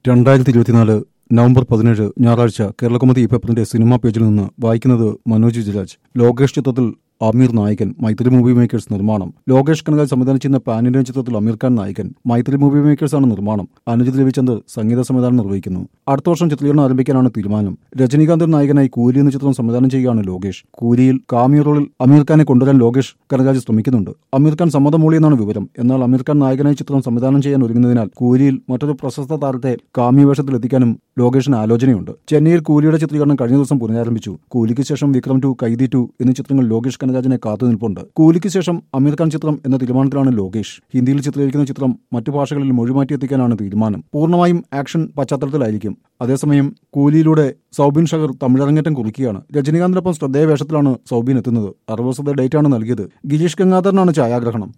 രണ്ടായിരത്തി ഇരുപത്തിനാല് നവംബർ പതിനേഴ് ഞായറാഴ്ച കേരളകൗമുദി പേപ്പറിന്റെ സിനിമാ പേജിൽ നിന്ന് വായിക്കുന്നത് മനോജ് ജരാജ് ലോകേഷ് ചിത്രത്തിൽ അമീർ നായകൻ മൈത്രി മൂവി മേക്കേഴ്സ് നിർമ്മാണം ലോകേഷ് കനകാൽ സംവിധാനം ചെയ്യുന്ന പാൻ ഇന്ത്യൻ ചിത്രത്തിൽ അമീർ ഖാൻ നായകൻ മൈത്രി മൂവി മേക്കേഴ്സ് ആണ് നിർമ്മാണം അനുജിത് രവിചന്ദർ സംഗീത സംവിധാനം നിർവഹിക്കുന്നു അടുത്ത വർഷം ചിത്രീകരണം ആരംഭിക്കാനാണ് തീരുമാനം രജനീകാന്ത് നായകനായി കൂലി എന്ന ചിത്രം സംവിധാനം ചെയ്യുകയാണ് ലോകേഷ് കൂലിയിൽ കാമിയോ റോളിൽ അമീർ ഖാനെ കൊണ്ടുവരാൻ ലോകേഷ് കനകാജ് ശ്രമിക്കുന്നുണ്ട് അമീർ ഖാൻ സമ്മതം മൂളിയെന്നാണ് വിവരം എന്നാൽ അമീർ ഖാൻ നായകനായി ചിത്രം സംവിധാനം ചെയ്യാൻ ഒരുങ്ങുന്നതിനാൽ കൂലിയിൽ മറ്റൊരു പ്രശസ്ത താരത്തെ കാമിയോ വേഷത്തിൽ എത്തിക്കാനും ലോകേഷിന് ആലോചനയുണ്ട് ചെന്നൈയിൽ കൂലിയുടെ ചിത്രീകരണം കഴിഞ്ഞ ദിവസം പുനരാരംഭിച്ചു കൂലിക്ക് ശേഷം വിക്രം ടു കൈദി ടു എന്നീ ചിത്രങ്ങൾ ലോകേഷ് കനരാജിനെ കാത്തുനിൽപ്പുണ്ട് കൂലിക്ക് ശേഷം അമീർ ഖാൻ ചിത്രം എന്ന തീരുമാനത്തിലാണ് ലോകേഷ് ഹിന്ദിയിൽ ചിത്രീകരിക്കുന്ന ചിത്രം മറ്റു ഭാഷകളിൽ മൊഴിമാറ്റി എത്തിക്കാനാണ് തീരുമാനം പൂർണ്ണമായും ആക്ഷൻ പശ്ചാത്തലത്തിലായിരിക്കും അതേസമയം കൂലിയിലൂടെ സൗബിൻ ഷഹർ തമിഴരങ്ങേറ്റം കുറിക്കുകയാണ് രജനീകാന്തിനൊപ്പം ശ്രദ്ധേയ വേഷത്തിലാണ് സൗബിൻ എത്തുന്നത് അറുപത് ഡേറ്റാണ് നൽകിയത് ഗിരീഷ് ഗംഗാധരനാണ് ഛായാഗ്രഹണം